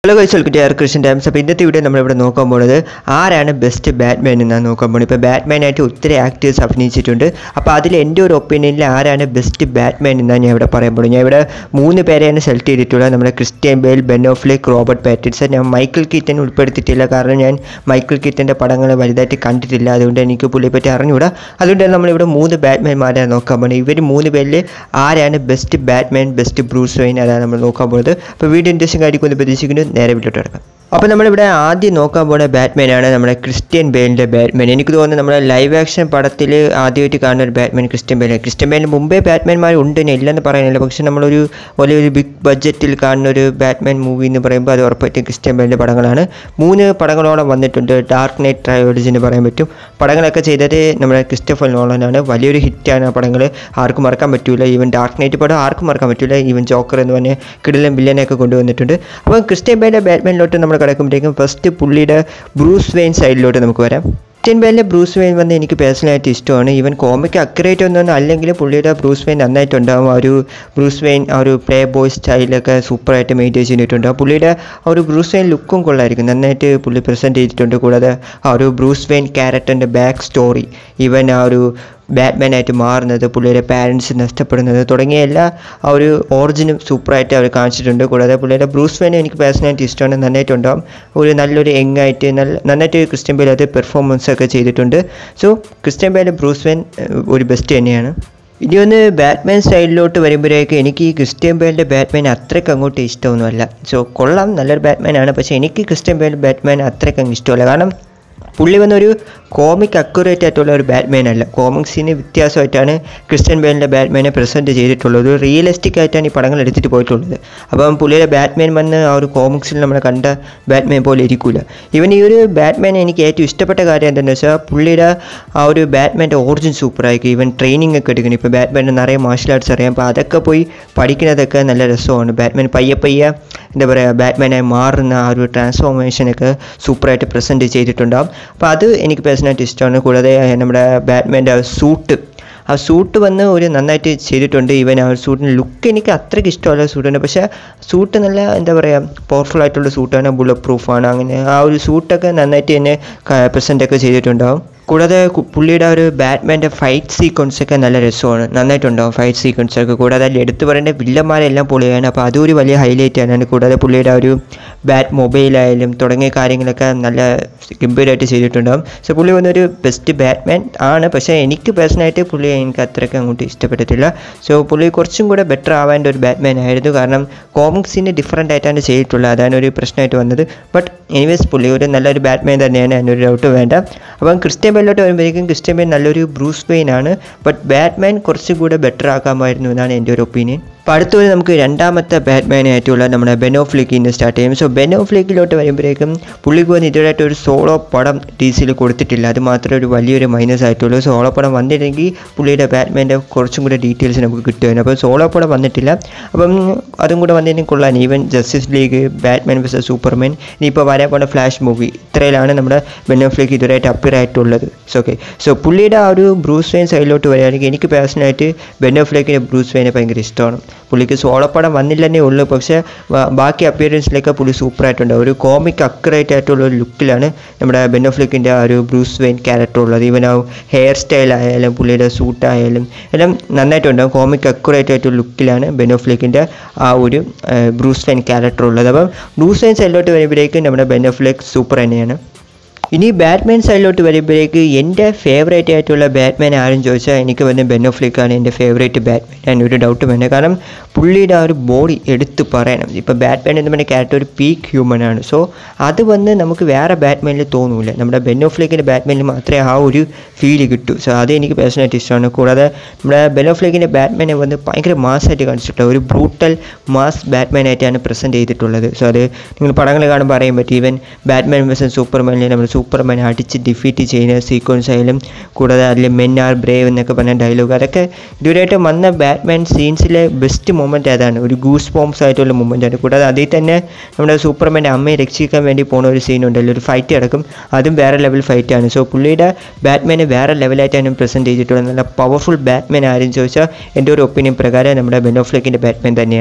Hello guys welcome to Krishnan Times അപ്പോൾ ഇന്നത്തെ video നമ്മളിവിടെ നോക്കാൻ പോകുന്നത് ആരാണ് ബെസ്റ്റ് ബാറ്റ്മാൻ എന്നാണ് നോക്കാൻ പോകുന്നത് ഇപ്പോൾ ബാറ്റ്മാനായിട്ട് ഒത്തിരി ആക്ടേഴ്സ് അഭിനയിച്ചിട്ടുണ്ട് അപ്പോൾ അതിൽ എൻ്റെ ഒരു ഒപ്പീനിയനിൽ ആരാണ് ബെസ്റ്റ് ബാറ്റ്മാൻ എന്നാണ് ഞാൻ ഇവിടെ പറയാൻ പോകുന്നത് ഞാൻ ഇവിടെ മൂന്ന് പേരെയാണ് സെലക്ട് ചെയ്തിട്ടുള്ളത് നമ്മുടെ Christian Bale Ben Affleck Robert Pattinson ഞാൻ മൈക്കിൾ കീറ്റൻ ഉൾപ്പെടുത്തിയിട്ടില്ല കാരണം ഞാൻ മൈക്കിൾ കീറ്റൻ്റെ പടങ്ങൾ വലുതായിട്ട് കണ്ടിട്ടില്ല അതുകൊണ്ട് എനിക്ക് പുള്ളിയെ പറ്റി അറിഞ്ഞുകൂടാ അതുകൊണ്ടാണ് നമ്മളിവിടെ മൂന്ന് ബാറ്റ്മാൻമാരെ നോക്കാൻ പോകുന്നത് ഇവർ മൂന്ന് പേരിൽ ആരാണ് best Batman best Bruce Wayne അതാണ് നമ്മൾ നോക്കാൻ പോകുന്നത് അപ്പോൾ വീഡിയോ ഇൻട്രസ്റ്റിംഗ് ആയിരിക്കും എന്ന് പ്രതീക്ഷിക്കുന്നു നേരെ വീട്ടിലോട്ട് കിടക്കാം അപ്പോൾ നമ്മളിവിടെ ആദ്യം നോക്കാൻ പോകുന്ന ബാറ്റ്മാനാണ് നമ്മുടെ ക്രിസ്ത്യൻ ബേലിൻ്റെ ബാറ്റ്മാൻ എനിക്ക് തോന്നുന്നു നമ്മുടെ ലൈവ് ആക്ഷൻ പടത്തിൽ ആദ്യമായിട്ട് കാണുന്ന ഒരു ബാറ്റ്മാൻ ക്രിസ്ത്യൻ ബേൽ ക്രിസ്ത്യൻ ബേലിന് മുമ്പേ ബാറ്റ്മാൻമാർ ഉണ്ട് ഞാൻ ഇല്ലെന്ന് പറയുന്നില്ല പക്ഷെ നമ്മളൊരു വലിയൊരു ബിഗ് ബഡ്ജറ്റിൽ കാണുന്ന ഒരു ബാറ്റ്മാൻ മൂവി എന്ന് പറയുമ്പോൾ അത് ഉറപ്പായിട്ടും ക്രിസ്ത്യൻ ബേലിൻ്റെ പടങ്ങളാണ് മൂന്ന് പടങ്ങളോളം വന്നിട്ടുണ്ട് ഡാർക്ക് നൈറ്റ് ട്രയോളജി എന്ന് പറയാൻ പറ്റും പടങ്ങളൊക്കെ ചെയ്തത് നമ്മുടെ ക്രിസ്റ്റഫർ നോളനാണ് വലിയൊരു ഹിറ്റാണ് ആ പടങ്ങൾ ആർക്കും മറക്കാൻ പറ്റൂല ഈവൻ ഡാർക്ക് നൈറ്റ് പടം ആർക്കും മറക്കാൻ പറ്റൂല ഈവൻ ജോക്കർ എന്ന് പറഞ്ഞ കിടിലൻ വില്ലനെയൊക്കെ കൊണ്ടുവന്നിട്ടുണ്ട് അപ്പോൾ ക്രിസ്ത്യൻ ബേലിൻ്റെ ബാറ്റ്മാനിലോട്ട് നമ്മൾ കിടക്കുമ്പോഴേക്കും ഫസ്റ്റ് പുള്ളിയുടെ ബ്രൂസ് വെയിൻ സൈഡിലോട്ട് നമുക്ക് വരാം ക്രിസ്ത്യൻ ബേലിൻ്റെ ബ്രൂസ് വെയിൻ വന്ന് എനിക്ക് പേഴ്സണലായിട്ട് ഇഷ്ടമാണ് ഈവൻ കോമിക് അക്യുറേറ്റ് ഒന്നും അല്ലെങ്കിൽ പുള്ളിയുടെ ബ്രൂസ് വെയിൻ നന്നായിട്ടുണ്ടാവും ആ ഒരു ബ്രൂസ് വെയിൻ ആ ഒരു പ്ലേ ബോയ് സ്റ്റൈലൊക്കെ സൂപ്പറായിട്ട് മെയിൻറ്റെയിൻ ചെയ്തിട്ടുണ്ട് ആ പുള്ളിയുടെ ആ ഒരു ബ്രൂസ് വെയിൻ ലുക്കും കൊള്ളായിരിക്കും നന്നായിട്ട് പുള്ളി പ്രസൻറ്റ് ചെയ്തിട്ടുണ്ട് കൂടാതെ ആ ഒരു ബ്രൂസ് വെയിൻ ക്യാരക്ടറിൻ്റെ ബാക്ക് സ്റ്റോറി ഈവൻ ആ ഒരു ബാറ്റ്മാനായിട്ട് മാറുന്നത് പുള്ളിയുടെ പാരൻസ് നഷ്ടപ്പെടുന്നത് തുടങ്ങിയ എല്ലാ ആ ഒരു ഓറിജിനും സൂപ്പറായിട്ട് അവർ കാണിച്ചിട്ടുണ്ട് കൂടാതെ പുള്ളിയുടെ ബ്രൂസ് വെയിൻ എനിക്ക് പേഴ്സണലായിട്ട് ഇഷ്ടമാണ് നന്നായിട്ടുണ്ടാവും ഒരു നല്ലൊരു യങ് ആയിട്ട് നല്ല നന്നായിട്ട് ക്രിസ്ത്യൻ ബേൽ അത് പെർഫോമൻസ് ഒക്കെ ചെയ്തിട്ടുണ്ട് so Christian Bale Bruce Wayne ഏഹ്, ഒരു ബെസ്റ്റ് തന്നെയാണ് ഇനി ഒന്ന് ബാറ്റ്മാൻ സ്റ്റൈലിലോട്ട് വരുമ്പോഴേക്ക് എനിക്ക് ഈ ക്രിസ്ത്യൻ ബേലിൻ്റെ ബാറ്റ്മാൻ അത്രയ്ക്ക് അങ്ങോട്ട് ഇഷ്ടമൊന്നുമല്ല സോ കൊള്ളാം നല്ലൊരു ബാറ്റ്മാനാണ് പക്ഷേ എനിക്ക് ക്രിസ്ത്യൻ ബേൽ ബാറ്റ്മാൻ അത്രയ്ക്ക് അങ്ങ് ഇഷ്ടമല്ല കാരണം പുള്ളി വന്നൊരു കോമിക് അക്യുറേറ്റ് ആയിട്ടുള്ള ഒരു ബാറ്റ്മാൻ അല്ല കോമിക്സിന് വ്യത്യാസമായിട്ടാണ് ക്രിസ്ത്യൻ ബേലിൻ്റെ ബാറ്റ്മാനെ പ്രസൻറ്റ് ചെയ്തിട്ടുള്ളത് ഒരു റിയലിസ്റ്റിക് ആയിട്ടാണ് ഈ പടങ്ങൾ എടുത്തിട്ട് പോയിട്ടുള്ളത് അപ്പം പുള്ളിയുടെ ബാറ്റ്മാൻ വന്ന് ആ ഒരു കോമിക്സിൽ നമ്മൾ കണ്ട ബാറ്റ്മാൻ പോലെ ഇരിക്കില്ല ഇവൻ ഈ ഒരു ബാറ്റ്മാൻ എനിക്ക് ഏറ്റവും ഇഷ്ടപ്പെട്ട കാര്യം എന്താണെന്ന് വെച്ചാൽ പുള്ളിയുടെ ആ ഒരു ബാറ്റ്മാൻ്റെ ഓറിജിൻ സൂപ്പറായിരിക്കും ഈവൻ ട്രെയിനിങ് ഒക്കെ എടുക്കണം ഇപ്പോൾ ബാറ്റ്മാൻ്റെ നിറയെ മാർഷൽ ആർട്സ് അറിയാം അപ്പോൾ അതൊക്കെ പോയി പഠിക്കുന്നതൊക്കെ നല്ല രസമാണ് ബാറ്റ്മാൻ പയ്യെ പയ്യെ എന്താ പറയുക ബാറ്റ്മാനായി മാറുന്ന ആ ഒരു ട്രാൻസ്ഫോർമേഷനൊക്കെ സൂപ്പറായിട്ട് പ്രസൻറ്റ് ചെയ്തിട്ടുണ്ടാകും അപ്പോൾ അത് എനിക്ക് പേഴ്സണലായിട്ട് ഇഷ്ടമാണ് കൂടാതെ നമ്മുടെ ബാറ്റ്മാൻ്റെ സൂട്ട് ആ സൂട്ട് വന്ന് ഒരു നന്നായിട്ട് ചെയ്തിട്ടുണ്ട് ഈവൻ ആ ഒരു സൂട്ടിൻ്റെ ലുക്ക് എനിക്ക് അത്രയ്ക്ക് ഇഷ്ടമല്ല സൂട്ടുണ്ട് പക്ഷേ സൂട്ട് നല്ല എന്താ പറയുക പവർഫുൾ ആയിട്ടുള്ള സൂട്ടാണ് ബുള്ളറ്റ് പ്രൂഫാണ് അങ്ങനെ ആ ഒരു സൂട്ടൊക്കെ നന്നായിട്ട് തന്നെ പ്രസൻ്റ് ഒക്കെ ചെയ്തിട്ടുണ്ടാവും കൂടാതെ കു- പുള്ളിയുടെ ആ ഒരു ബാറ്റ്മാൻ്റെ ഫൈറ്റ് സീക്വൻസ് ഒക്കെ നല്ല രസമാണ് നന്നായിട്ടുണ്ടാവും ഫൈറ്റ് സീക്വൻസ് ഒക്കെ കൂടാതെ അതിൽ എടുത്തു പറയേണ്ട വില്ലന്മാരെല്ലാം പൊളിയാണ് അപ്പോൾ അതും ഒരു വലിയ ഹൈലൈറ്റ് ആണ് കൂടാതെ പുള്ളിയുടെ ആ ഒരു ബാറ്റ് മൊബൈലായാലും തുടങ്ങിയ കാര്യങ്ങളൊക്കെ നല്ല ഗംഭീരമായിട്ട് ചെയ്തിട്ടുണ്ടാവും സോ പുള്ളി വന്നൊരു ബെസ്റ്റ് ബാറ്റ്മാൻ ആണ് പക്ഷേ എനിക്ക് പേഴ്സണലായിട്ട് പുള്ളിയെ എനിക്ക് അത്രയ്ക്ക് അങ്ങോട്ട് ഇഷ്ടപ്പെട്ടിട്ടില്ല സോ പുള്ളി കുറച്ചും കൂടെ ബെറ്റർ ആവേണ്ട ഒരു ബാറ്റ്മാൻ ആയിരുന്നു കാരണം കോമിക്സിന് ഡിഫറെൻ്റ് ആയിട്ടാണ് ചെയ്തിട്ടുള്ളത് അതാണ് ഒരു പ്രശ്നമായിട്ട് വന്നത് ബട്ട് എനിവേസ് പുള്ളി ഒരു നല്ലൊരു ബാറ്റ്മാൻ തന്നെയാണ് അതിനൊരു ഡൗട്ട് വേണ്ട അപ്പം ക്രിസ്ത്യൻ ബെല്ലോട്ട് വരുമ്പോഴേക്കും ക്രിസ്ത്യൻ ബെൽ നല്ലൊരു ബ്രൂസ് വെയിൻ ആണ് ബട്ട് ബാറ്റ്മാൻ കുറച്ചും കൂടെ ബെറ്റർ ആക്കാമായിരുന്നു എന്നാണ് എൻ്റെ ഒരു ഒപ്പീനിയൻ അപ്പോൾ അടുത്തത് നമുക്ക് രണ്ടാമത്തെ ബാറ്റ്മാനായിട്ടുള്ള നമ്മുടെ ബെനോഫ്ലിക്കിന്ന് സ്റ്റാർട്ട് ചെയ്യും സോ ബെനോഫ്ലിക്കിലോട്ട് വരുമ്പോഴേക്കും പുള്ളിക്ക് വന്ന് ഇതുവരെയായിട്ട് ഒരു സോളോ പടം ടി സിയിൽ കൊടുത്തിട്ടില്ല അത് മാത്രമേ ഒരു വലിയൊരു മൈനസ് ആയിട്ടുള്ളൂ സോളോ പടം വന്നില്ലെങ്കിൽ പുള്ളിയുടെ ബാറ്റ്മാൻ്റെ കുറച്ചും കൂടെ ഡീറ്റെയിൽസ് നമുക്ക് കിട്ടുമായിരുന്നു അപ്പോൾ സോളോ പടം വന്നിട്ടില്ല അപ്പം അതും കൂടെ വന്നതിനും കൊള്ളാൻ ഈവൻ ജസ്റ്റിസ് ലീഗ് ബാറ്റ്മാൻ വിസ സൂപ്പർമാൻ ഇനിയിപ്പോൾ വരാൻ പോണ ഫ്ലാഷ് മൂവി ഇത്രയിലാണ് നമ്മുടെ ബെനോഫ്ലിക്ക് ഇതുവരെയായിട്ട് അപ്പിയർ ആയിട്ടുള്ളത് സോ ഓക്കെ സോ പുള്ളിയുടെ ആ ഒരു ബ്രൂസ് വെയിൻ സൈഡിലോട്ട് വരികയാണെങ്കിൽ എനിക്ക് പേഴ്സണലായിട്ട് ബെനോഫ്ലിക്കിൻ്റെ ബ്രൂസ് വെയിനെ ഭയങ്കര ഇഷ്ടമാണ് പുള്ളിക്ക് സോളപ്പടം വന്നില്ലെന്നേ ഉള്ളൂ പക്ഷേ ബ- ബാക്കി അപ്പിയറൻസിലൊക്കെ പുള്ളി സൂപ്പറായിട്ടുണ്ട് ഒരു കോമിക് അക്യുറേറ്റ് ആയിട്ടുള്ള ഒരു ലുക്കിലാണ് നമ്മുടെ ബെനോഫ്ലിക്കിൻ്റെ ആ ഒരു ബ്രൂസ് വെയിൻ ക്യാരക്ടർ ഉള്ളത് ഈവൻ ആ ഹെയർ സ്റ്റൈൽ ആയാലും പുള്ളിയുടെ സൂട്ടായാലും എല്ലാം നന്നായിട്ടുണ്ട് കോമിക് അക്യുറേറ്റ് ആയിട്ടുള്ള ലുക്കിലാണ് ബെനോഫ്ലിക്കിൻ്റെ ആ ഒരു ആ, ബ്രൂസ് വെയിൻ ക്യാരക്ടർ ഉള്ളത് അപ്പം ബ്രൂസ് വെയിൻ സൈഡിലോട്ട് വരുമ്പോഴേക്കും നമ്മുടെ ബെനോഫ്ലിക് സൂപ്പർ തന്നെയാണ് ഇനി ബാറ്റ്മാൻ സൈഡിലോട്ട് വരുമ്പോഴേക്ക് എൻ്റെ ഫേവറേറ്റ് ആയിട്ടുള്ള ബാറ്റ്മാൻ ആരും ചോദിച്ചാൽ എനിക്ക് വന്ന് ബെനോഫ്ലിക്കാണ് എൻ്റെ ഫേവറേറ്റ് ബാറ്റ്മാൻ ഞാൻ ഒരു ഡൗട്ട് വേണ്ട കാരണം പുള്ളിയുടെ ആ ഒരു ബോഡി എടുത്ത് പറയണം ഇപ്പോൾ ബാറ്റ്മാൻ എന്ന് പറഞ്ഞ ക്യാരക്ടർ ഒരു പീക്ക് ഹ്യൂമൻ ആണ് സോ അത് വന്ന് നമുക്ക് വേറെ ബാറ്റ്മാനിൽ തോന്നൂല നമ്മുടെ ബെനോഫ്ലിക്കിൻ്റെ ബാറ്റ്മാനിൽ മാത്രമേ ആ ഒരു ഫീൽ കിട്ടൂ സോ അത് എനിക്ക് പേഴ്സണായിട്ട് ഇഷ്ടമാണ് കൂടാതെ നമ്മുടെ ബെനോഫ്ലിക്കിൻ്റെ ബാറ്റ്മാനെ വന്ന് ഭയങ്കര മാസമായിട്ട് കാണിച്ചിട്ടുള്ള ഒരു ബ്രൂട്ടൽ മാസ് ബാറ്റ്മാനായിട്ടാണ് പ്രസൻറ്റ് ചെയ്തിട്ടുള്ളത് സോ അത് നിങ്ങൾ പടങ്ങൾ കാണുമ്പോൾ അറിയാൻ പറ്റും ഈവൻ ബാറ്റ്മാൻ വേഴ്സൺ സൂപ്പർമാനിൽ നമ്മൾ സൂപ്പർമാൻ അടിച്ച് ഡിഫീറ്റ് ചെയ്യുന്ന സീക്വൻസ് ആയാലും കൂടാതെ അതിൽ മെൻ ആർ ബ്രേവ് എന്നൊക്കെ പറഞ്ഞ ഡയലോഗ് അതൊക്കെ ഇതുവരെയായിട്ട് വന്ന ബാറ്റ്മാൻ സീൻസിലെ ബെസ്റ്റ് മൊമെൻറ്റ് അതാണ് ഒരു ഗൂസ് ബോംസ് ആയിട്ടുള്ള മൊമെൻ്റ് ആണ് കൂടാതെ അതിൽ തന്നെ നമ്മുടെ സൂപ്പർമാൻ്റെ അമ്മയെ രക്ഷിക്കാൻ വേണ്ടി പോകുന്ന ഒരു സീൻ ഉണ്ടല്ലോ ഒരു ഫൈറ്റ് കിടക്കും അതും വേറെ ലെവൽ ഫൈറ്റാണ് സോ പുള്ളിയുടെ ബാറ്റ്മാനെ വേറെ ലെവലായിട്ടാണ് പ്രസൻറ്റ് ചെയ്തിട്ടുള്ളത് നല്ല പവർഫുൾ ബാറ്റ്മാൻ ആരും ചോദിച്ചാൽ എൻ്റെ ഒരു ഒപ്പീനിയൻ പ്രകാരം നമ്മുടെ ബെനോഫ്ലിക്കിൻ്റെ ബാറ്റ്മാൻ തന്നെയാണ്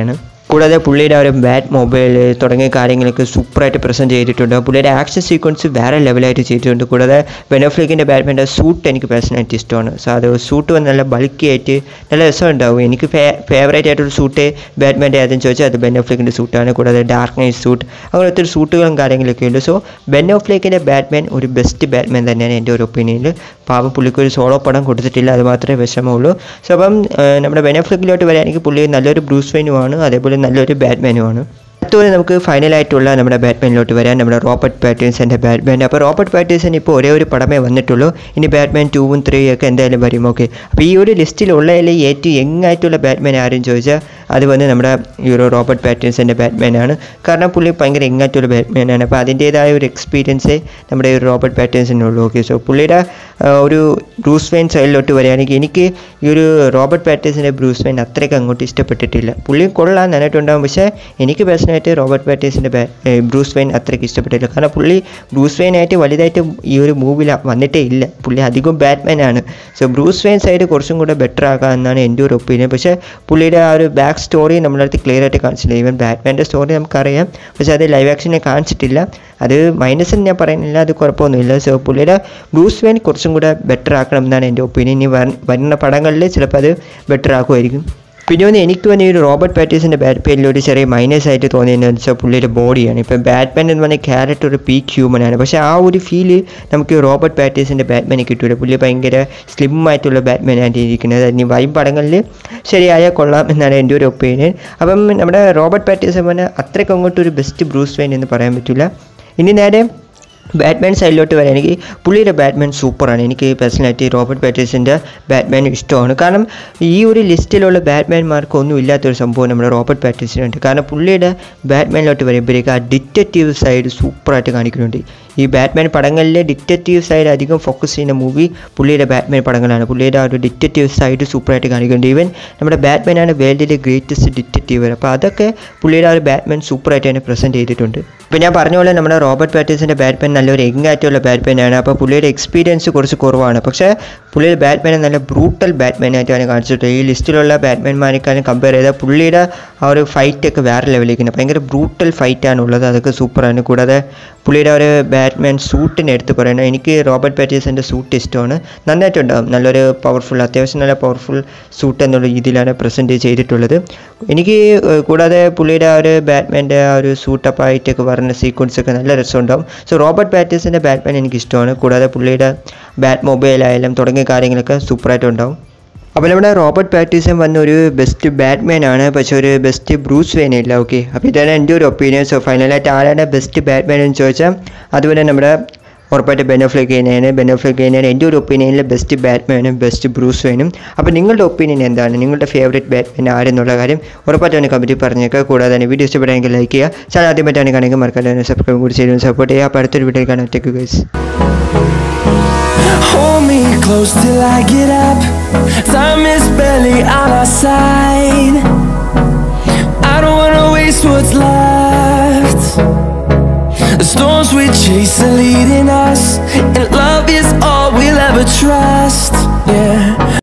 കൂടാതെ പുള്ളിയുടെ ആ ഒരു ബാറ്റ് മൊബൈൽ തുടങ്ങിയ കാര്യങ്ങളൊക്കെ സൂപ്പറായിട്ട് പ്രസൻറ്റ് ചെയ്തിട്ടുണ്ട് പുള്ളിയുടെ ആക്ഷൻ സീക്വൻസ് വേറെ ലെവലായിട്ട് ചെയ്തിട്ടുണ്ട് കൂടാതെ ബെനോഫ്ലിക്കിൻ്റെ ബാറ്റ്മാൻ്റെ സൂട്ട് എനിക്ക് പേഴ്സണലായിട്ട് ഇഷ്ടമാണ് സോ അത് സൂട്ട് വന്ന് നല്ല ബൾക്കി ആയിട്ട് നല്ല രസമുണ്ടാവും എനിക്ക് ഫേ ഫേവറേറ്റ് ആയിട്ടൊരു സൂട്ട് ബാറ്റ്മാൻ്റെ ഏതെന്ന് ചോദിച്ചാൽ അത് ബെനോഫ്ലിക്കിൻ്റെ സൂട്ടാണ് കൂടാതെ ഡാർക്ക് നൈറ്റ് സൂട്ട് അങ്ങനെ ഒത്തിരി സൂട്ടുകളും കാര്യങ്ങളൊക്കെ ഉണ്ട് സോ ബെനോഫ്ലിക്കിൻ്റെ ബാറ്റ്മാൻ ഒരു ബെസ്റ്റ് ബാറ്റ്മാൻ തന്നെയാണ് എൻ്റെ ഒരു ഒപ്പീനിയനിൽ പാവം പുള്ളിക്ക് ഒരു സോളോ പടം കൊടുത്തിട്ടില്ല അത് മാത്രമേ വിഷമമുള്ളൂ സോ അപ്പം ഏഹ്, നമ്മുടെ ബെനോഫ്ലിക്കിലോട്ട് വരികയാണെങ്കിൽ പുള്ളി നല്ലൊരു ബ്രൂസ് വെയിനുമാണ് അതേപോലെ നല്ലൊരു ബാറ്റ്മാനുമാണ് അടുത്തത് നമുക്ക് ഫൈനലായിട്ടുള്ള നമ്മുടെ ബാറ്റ്മാനിലോട്ട് വരാൻ നമ്മുടെ റോബർട്ട് പാറ്റേഴ്സൻ്റെ ബാറ്റ്മാൻ അപ്പോൾ റോബർട്ട് പാറ്റേഴ്സൺ ഇപ്പോൾ ഒരേ ഒരു പടമേ വന്നിട്ടുള്ളൂ ഇനി ബാറ്റ്മാൻ ടൂവും ത്രീയും ഒക്കെ എന്തായാലും വരും ഓക്കെ അപ്പോൾ ഈ ഒരു ലിസ്റ്റിലുള്ളതിൽ ഏറ്റവും യങ് ആയിട്ടുള്ള ബാറ്റ്മാൻ ആരും ചോദിച്ചാൽ അത് വന്ന് നമ്മുടെ ഈ ഒരു റോബർട്ട് പാറ്റേഴ്സൻ്റെ ബാറ്റ്മാനാണ് കാരണം പുള്ളി ഭയങ്കര യങ് ആയിട്ടുള്ള ബാറ്റ്മാനാണ് അപ്പോൾ അതിൻ്റേതായ ഒരു എക്സ്പീരിയൻസേ നമ്മുടെ ഈ ഒരു റോബർട്ട് പാറ്റേഴ്സനുള്ളൂ ഓക്കെ സോ പുള്ളിയുടെ ആ, ഒരു ബ്രൂസ് വെയിൻ സൈഡിലോട്ട് വരികയാണെങ്കിൽ എനിക്ക് ഈ ഒരു റോബർട്ട് പാറ്റേഴ്സിൻ്റെ ബ്രൂസ് വെയിൻ അത്രയ്ക്ക് അങ്ങോട്ട് ഇഷ്ടപ്പെട്ടിട്ടില്ല പുള്ളി കൊള്ളാൻ നന്നായിട്ടുണ്ടാകും പക്ഷേ എനിക്ക് പേഴ്സണലായിട്ട് റോബർട്ട് പാറ്റേഴ്സിൻ്റെ ബ്രൂസ് വെയിൻ അത്രയ്ക്ക് ഇഷ്ടപ്പെട്ടില്ല കാരണം പുള്ളി ബ്രൂസ് വെയിനായിട്ട് വലുതായിട്ട് ഈ ഒരു മൂവിൽ വന്നിട്ടേ ഇല്ല പുള്ളി അധികം ബാറ്റ്മാൻ ആണ് സോ ബ്രൂസ് വെയിൻ സൈഡ് കുറച്ചും കൂടെ ബെറ്റർ ആകാം എന്നാണ് എൻ്റെ ഒരു ഒപ്പീനിയൻ പക്ഷേ പുള്ളിയുടെ ആ ഒരു ബാക്ക് സ്റ്റോറി നമ്മളടുത്ത് ക്ലിയർ ആയിട്ട് കാണിച്ചില്ല ഈവൻ ബാറ്റ്മാൻ്റെ സ്റ്റോറി നമുക്കറിയാം പക്ഷേ അത് ലൈവ് ആക്ഷനെ കാണിച്ചിട്ടില്ല അത് മൈനസ് എന്ന് ഞാൻ പറയുന്നില്ല അത് കുഴപ്പമൊന്നുമില്ല സോ പുള്ളിയുടെ ബ്രൂസ് വെയിൻ കുറച്ചും കൂടെ ബെറ്റർ ആക്കണം എന്നാണ് എൻ്റെ ഒപ്പീനിയൻ ഇനി വര- വരുന്ന പടങ്ങളിൽ ചിലപ്പോൾ അത് ബെറ്റർ ആക്കുമായിരിക്കും പിന്നെ ഒന്ന് എനിക്ക് വന്ന ഈ ഒരു റോബർട്ട് പാറ്റീസിൻ്റെ ബാറ്റ് പെയിനിൽ ഒരു ചെറിയ മൈനസ് ആയിട്ട് തോന്നിയെന്ന് വെച്ചാൽ പുള്ളിയുടെ ബോഡിയാണ് ഇപ്പം ബാറ്റ്മാൻ എന്ന് പറഞ്ഞ ക്യാരക്ടർ ഒരു പീക്ക് ഹ്യൂമൻ ആണ് പക്ഷേ ആ ഒരു ഫീല് നമുക്ക് ഈ റോബർട്ട് പാറ്റീസിൻ്റെ ബാറ്റ്മാനെ കിട്ടൂല പുള്ളി ഭയങ്കര സ്ലിം ആയിട്ടുള്ള ബാറ്റ്മാൻ ആയിട്ട് ഇരിക്കുന്നത് ഇനി വരും പടങ്ങളിൽ ശരിയായാൽ കൊള്ളാം എന്നാണ് എൻ്റെ ഒരു ഒപ്പീനിയൻ അപ്പം നമ്മുടെ റോബർട്ട് പാറ്റീസൻ പറഞ്ഞാൽ അത്രയ്ക്ക് അങ്ങോട്ട് ഒരു ബെസ്റ്റ് ബ്രൂസ് വെയിൻ എന്ന് പറയാൻ പറ്റില്ല ഇനി നേരെ ബാറ്റ്മാൻ സൈഡിലോട്ട് വരികയാണെങ്കിൽ പുള്ളിയുടെ ബാറ്റ്മാൻ സൂപ്പറാണ് എനിക്ക് പേഴ്സണലായിട്ട് റോബർട്ട് പാറ്റേഴ്സിൻ്റെ ബാറ്റ്മാൻ ഇഷ്ടമാണ് കാരണം ഈ ഒരു ലിസ്റ്റിലുള്ള ബാറ്റ്മാൻമാർക്ക് ഒന്നും ഇല്ലാത്തൊരു സംഭവം നമ്മുടെ റോബർട്ട് പാറ്റേഴ്സിനുണ്ട് കാരണം പുള്ളിയുടെ ബാറ്റ്മാനിലോട്ട് വരുമ്പോഴേക്ക് ആ ഡിറ്റക്റ്റീവ് സൈഡ് സൂപ്പറായിട്ട് കാണിക്കുന്നുണ്ട് ഈ ബാറ്റ്മാൻ പടങ്ങളിലെ ഡിറ്റക്റ്റീവ് സൈഡ് അധികം ഫോക്കസ് ചെയ്യുന്ന മൂവി പുള്ളിയുടെ ബാറ്റ്മാൻ പടങ്ങളാണ് പുള്ളിയുടെ ആ ഒരു ഡിറ്റക്റ്റീവ് സൈഡ് സൂപ്പറായിട്ട് കാണിക്കുന്നുണ്ട് ഈവൻ നമ്മുടെ ബാറ്റ്മാനാണ് വേൾഡിലെ ഗ്രേറ്റസ്റ്റ് ഡിറ്റക്റ്റീവ് അപ്പോൾ അതൊക്കെ പുള്ളിയുടെ ആ ഒരു ബാറ്റ്മാൻ സൂപ്പറായിട്ട് തന്നെ പ്രസൻറ്റ് ചെയ്തിട്ടുണ്ട് ഇപ്പോൾ ഞാൻ പറഞ്ഞ പോലെ നമ്മുടെ റോബർട്ട് പാറ്റേഴ്സിൻ്റെ ബാറ്റ്മാൻ നല്ലൊരു യങ് ആയിട്ടുള്ള ബാറ്റ്മാൻ ആണ് അപ്പോൾ പുള്ളിയുടെ എക്സ്പീരിയൻസ് കുറച്ച് കുറവാണ് പക്ഷേ പുള്ളിയുടെ ബാറ്റ്മാനെ നല്ല ബ്രൂട്ടൽ ബാറ്റ്മാൻ ആയിട്ടാണ് കാണിച്ചിട്ട് ഈ ലിസ്റ്റിലുള്ള ബാറ്റ്മാൻമാരെക്കാളും കമ്പയർ ചെയ്താൽ പുള്ളിയുടെ ആ ഒരു ഫൈറ്റ് ഒക്കെ വേറെ ലെവലിലേക്ക് ഭയങ്കര ബ്രൂട്ടൽ ഫൈറ്റാണ് ഉള്ളത് അതൊക്കെ സൂപ്പറാണ് കൂടാതെ പുള്ളിയുടെ ആ ഒരു ബാറ്റ്മാൻ സൂട്ടിനെ എടുത്ത് പറയണം എനിക്ക് റോബർട്ട് പാറ്റീസിൻ്റെ സൂട്ട് ഇഷ്ടമാണ് നന്നായിട്ടുണ്ടാകും നല്ലൊരു പവർഫുൾ അത്യാവശ്യം നല്ല പവർഫുൾ സൂട്ട് എന്നുള്ള രീതിയിലാണ് പ്രസൻറ്റ് ചെയ്തിട്ടുള്ളത് എനിക്ക് ഏഹ്, കൂടാതെ പുള്ളിയുടെ ആ ഒരു ബാറ്റ്മാൻ്റെ ആ ഒരു സൂട്ടപ്പ് ആയിട്ടൊക്കെ വരുന്ന സീക്വൻസ് ഒക്കെ നല്ല രസമുണ്ടാവും സോ റോബർട്ട് പാറ്റീസിൻ്റെ ബാറ്റ്മാൻ എനിക്ക് ഇഷ്ടമാണ് കൂടാതെ പുള്ളിയുടെ ബാറ്റ് മൊബൈൽ ആയാലും തുടങ്ങിയ കാര്യങ്ങളൊക്കെ സൂപ്പറായിട്ടുണ്ടാവും അപ്പോൾ നമ്മുടെ റോബർട്ട് പാറ്റീസൺ വന്ന ഒരു ബെസ്റ്റ് ബാറ്റ്മാൻ ആണ് പക്ഷെ ഒരു ബെസ്റ്റ് ബ്രൂസ് വെയിൻ ഇല്ല ഓക്കെ അപ്പോൾ ഇതാണ് എൻ്റെ ഒരു ഒപ്പീനിയൻ സോ ഫൈനലായിട്ട് ആരാണ് ബെസ്റ്റ് ബാറ്റ്മാൻ എന്ന് ചോദിച്ചാൽ അതുപോലെ നമ്മുടെ ഉറപ്പായിട്ട് ബെനോഫ്ലിക് ഗെയിനാണ് ബെനോഫ്ലിക് ഗെയിനാണ് എൻ്റെ ഒരു ഒപ്പീനിയനിൽ ബെസ്റ്റ് ബാറ്റ്മാനും ബെസ്റ്റ് ബ്രൂസ് വെയിനും അപ്പോൾ നിങ്ങളുടെ ഒപ്പീനിയൻ എന്താണ് നിങ്ങളുടെ ഫേവറേറ്റ് ബാറ്റ്മാൻ ആരെന്നുള്ള കാര്യം ഉറപ്പായിട്ട് തന്നെ കമൻറ്റിൽ പറഞ്ഞേക്കുക കൂടാതെ തന്നെ വീഡിയോ ഇഷ്ടപ്പെടുമെങ്കിൽ ലൈക്ക് ചെയ്യുക ചാനൽ ആദ്യമായിട്ടാണ് കാണുമെങ്കിൽ മറക്കാതെ സബ്സ്ക്രൈബ് കൂടി ചെയ്ത് സപ്പോർട്ട് ചെയ്യുക അപ്പോൾ അടുത്തൊരു വീഡിയോയിൽ കാണാം take guys Hold me close till I get up. Time is barely on our side. I don't wanna waste what's left. The storms we chase are leading us, and love is all we'll ever trust. Yeah.